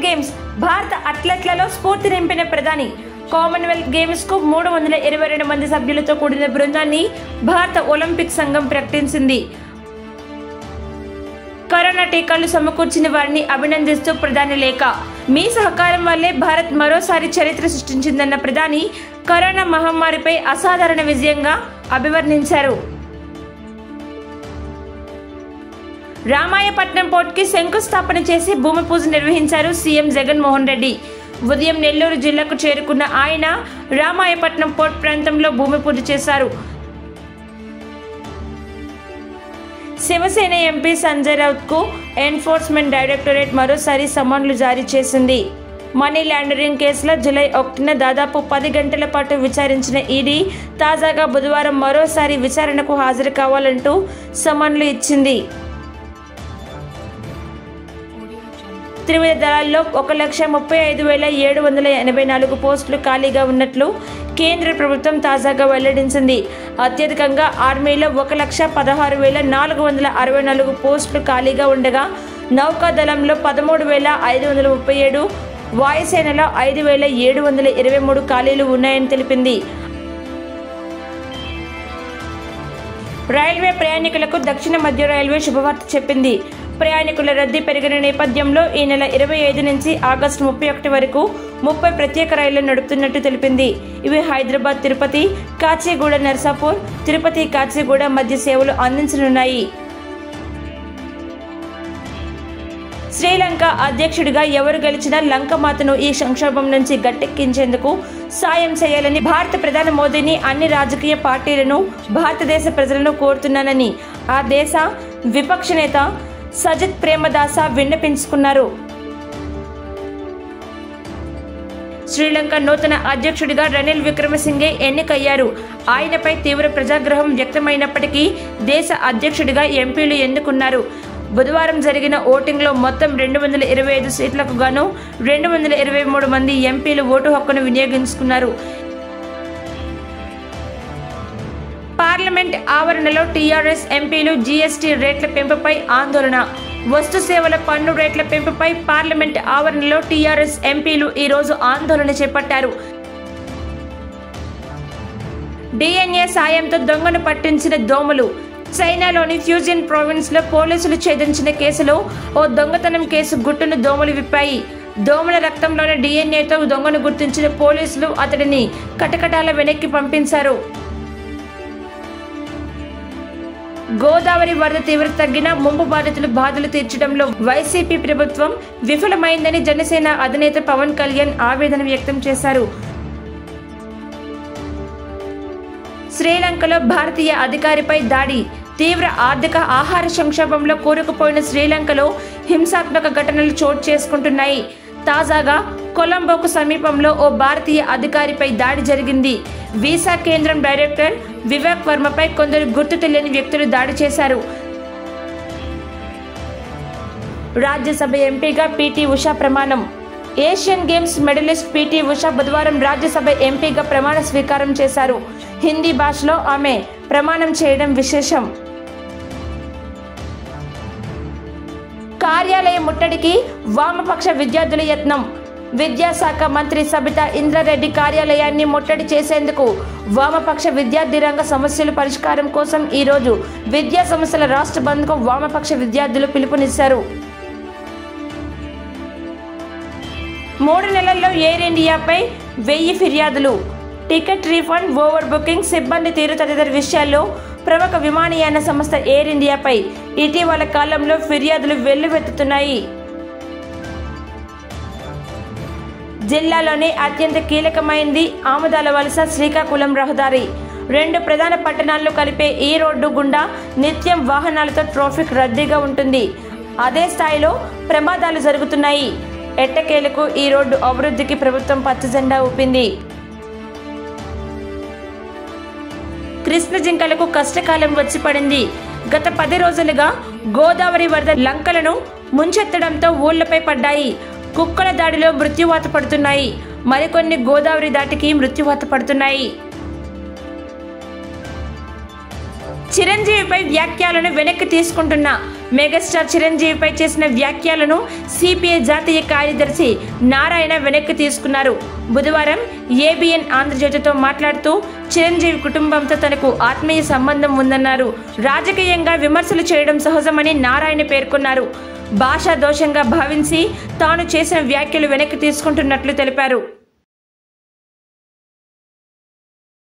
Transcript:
games భారత అథ్లెట్లలో స్ఫూర్తి నింపిన ప్రధాని కామన్వెల్త్ గేమ్స్ కు మూడు వందల ఇరవై రెండు మంది సభ్యులతో కూడిన బృందాన్ని భారత ఒలింపిక్ సంఘం ప్రకటించింది కరోనా టీకాలు సమకూర్చిన వారిని అభినందిస్తూ ప్రధాని లేఖ మీ సహకారం వల్లే భారత్ మరోసారి చరిత్ర సృష్టించిందన్న ప్రధాని కరోనా మహమ్మారిపై అసాధారణ విజయంగా అభివర్ణించారు రామాయపట్నం పోర్ట్కి శంకుస్థాపన చేసి భూమి పూజ నిర్వహించారు సీఎం జగన్మోహన్ రెడ్డి ఉదయం నెల్లూరు జిల్లాకు చేరుకున్న ఆయన రామాయపట్నం పోర్ట్ ప్రాంతంలో భూమి పూజ చేశారు శివసేన ఎంపీ సంజయ్ రౌత్కు ఎన్ఫోర్స్మెంట్ డైరెక్టరేట్ మరోసారి సమన్లు జారీ చేసింది మనీ లాండరింగ్ కేసులో జూలై ఒకటిన దాదాపు పది గంటల పాటు విచారించిన ఈడీ తాజాగా బుధవారం మరోసారి విచారణకు హాజరు కావాలంటూ సమన్లు ఇచ్చింది త్రివిధ దళాల్లో ఒక లక్ష ముప్పై ఐదు వేల ఏడు వందల ఎనభై నాలుగు పోస్టులు ఖాళీగా ఉన్నట్లు కేంద్ర ప్రభుత్వం తాజాగా వెల్లడించింది అత్యధికంగా ఆర్మీలో ఒక లక్ష పదహారు వేల నాలుగు వందల అరవై నాలుగు పోస్టులు ఖాళీగా ఉండగా నౌకాదళంలో పదమూడు వేల ఐదు వందల ముప్పై ఏడు వాయుసేనలో ఐదు వేల ఏడు వందల ఇరవై మూడు ఖాళీలు ఉన్నాయని తెలిపింది రైల్వే ప్రయాణికులకు దక్షిణ మధ్య రైల్వే శుభవార్త చెప్పింది ప్రయాణికుల రద్దీ పెరిగిన నేపథ్యంలో ఈ నెల ఇరవై ఐదు నుంచి ఆగస్టు ముప్పై ఒకటి వరకు ముప్పై ప్రత్యేక రైళ్లు నడుపుతున్నట్టు తెలిపింది ఇవి హైదరాబాద్ తిరుపతి కాచిగూడ నర్సాపూర్ తిరుపతి కాచిగూడ మధ్య సేవలు అందించనున్నాయి శ్రీలంక అధ్యక్షుడిగా ఎవరు గెలిచినా లంక మాతను ఈ సంక్షోభం నుంచి గట్టెక్కించేందుకు సాయం చేయాలని భారత ప్రధాని మోదీని అన్ని రాజకీయ పార్టీలను భారతదేశ ప్రజలను కోరుతున్నానని ఆ దేశ విపక్ష నేత సజిత్ ప్రేమదాస విన్నపించుకున్నారు శ్రీలంక నూతన అధ్యక్షుడిగా రనిల్ విక్రమసింఘే ఎన్నికయ్యారు ఆయనపై తీవ్ర ప్రజాగ్రహం వ్యక్తమైనప్పటికీ దేశ అధ్యక్షుడిగా ఎంపీలు ఎన్నుకున్నారు బుధవారం జరిగిన ఓటింగ్లో మొత్తం రెండు వందల ఇరవై ఐదు సీట్లకు గాను రెండు వందల ఇరవై మూడు మంది ఎంపీలు ఓటు హక్కును వినియోగించుకున్నారు పార్లమెంట్ ఆవరణలో టీఆర్ఎస్ ఎంపీలు జీఎస్టీ రేట్ల పెంపుపై ఆందోళన వస్తు సేవల పన్ను రేట్ల పెంపుపై పార్లమెంట్ ఆవరణలో టీఆర్ఎస్ ఎంపీలు ఈ రోజు ఆందోళన చేపట్టారు డిఎన్ఏ సాయంతో దొంగను పట్టించిన దోమలు చైనాలోని ఫ్యూజియన్ ప్రావిన్స్ లో పోలీసులు ఛేదించిన కేసులో ఓ దొంగతనం కేసు గుట్టును దోమలు విప్పాయి దోమల రక్తంలోని డిఎన్ఏతో దొంగను గుర్తించిన పోలీసులు అతడిని కటకటాల వెనక్కి పంపించారు గోదావరి వరద తీవ్రత తగ్గిన ముంపు బాధితులు బాధలు తీర్చడంలో వైసీపీ ప్రభుత్వం విఫలమైందని జనసేన అధినేత పవన్ కళ్యాణ్ ఆవేదన వ్యక్తం చేశారు శ్రీలంకలో భారతీయ అధికారిపై దాడి తీవ్ర ఆర్థిక ఆహార సంక్షోభంలో కూరుకుపోయిన శ్రీలంకలో హింసాత్మక ఘటనలు చోటు చేసుకుంటున్నాయి తాజాగా కొలంబోకు సమీపంలో ఓ భారతీయ అధికారిపై దాడి జరిగింది వీసా కేంద్రం డైరెక్టర్ వివేక్ వర్మపై కొందరు గుర్తు తెలియని వ్యక్తులు దాడి చేశారు రాజ్యసభ ఎంపీగా పీటీ ఉషా ప్రమాణం Asian games medallist PT Usha బుధవారం రాజ్యసభ ఎంపీగా ప్రమాణ స్వీకారం చేశారు హిందీ భాషలో ఆమె ప్రమాణం చేయడం విశేషం కార్యాలయ ముట్టడికి వామపక్ష విద్యార్థుల యత్నం విద్యాశాఖ మంత్రి సబితా ఇంద్రారెడ్డి కార్యాలయాన్ని ముట్టడి చేసేందుకు వామపక్ష విద్యార్థి రంగ సమస్యల పరిష్కారం కోసం ఈరోజు విద్యా సంస్థల రాష్ట్ర బంద్కు వామపక్ష విద్యార్థులు పిలుపునిచ్చారు మూడు నెలల్లో ఎయిర్ ఇండియాపై వెయ్యి ఫిర్యాదులు టికెట్ రీఫండ్ ఓవర్ బుకింగ్ సిబ్బంది తీరు తదితర విషయాల్లో ప్రముఖ విమానయాన సంస్థ ఎయిర్ ఇండియాపై ఇటీవల కాలంలో ఫిర్యాదులు వెల్లువెత్తుతున్నాయి జిల్లాలోనే అత్యంత కీలకమైంది ఆముదాల వలస శ్రీకాకుళం రహదారి రెండు ప్రధాన పట్టణాలను కలిపే ఈ రోడ్డు గుండా నిత్యం వాహనాలతో ట్రాఫిక్ రద్దీగా ఉంటుంది అదే స్థాయిలో ప్రమాదాలు జరుగుతున్నాయి ఎట్టకేలకు ఈ రోడ్డు అభివృద్ధికి ప్రభుత్వం పచ్చజెండా ఊపింది కృష్ణ జింకలకు కష్టకాలం వచ్చి పడింది గత పది రోజులుగా గోదావరి వరద లంకలను ముంచెత్తడంతో ఊళ్లపై పడ్డాయి కుక్కల దాడిలో మృత్యువాత పడుతున్నాయి మరికొన్ని గోదావరి దాటికి మృత్యువాత పడుతున్నాయి చిరంజీవిపై వ్యాఖ్యలను వెనక్కి తీసుకుంటున్న మెగాస్టార్ చిరంజీవిపై చేసిన వ్యాఖ్యలను సిపిఐ జాతీయ కార్యదర్శి నారాయణ వెనక్కి తీసుకున్నారు బుధవారం ఏబిఎన్ ఆంధ్రజ్యోతితో మాట్లాడుతూ చిరంజీవి కుటుంబంతో తనకు ఆత్మీయ సంబంధం ఉందన్నారు రాజకీయంగా విమర్శలు చేయడం సహజమని నారాయణ పేర్కొన్నారు భాషా దోషంగా భావించి తాను చేసిన వ్యాఖ్యలు వెనక్కి తీసుకుంటున్నట్లు తెలిపారు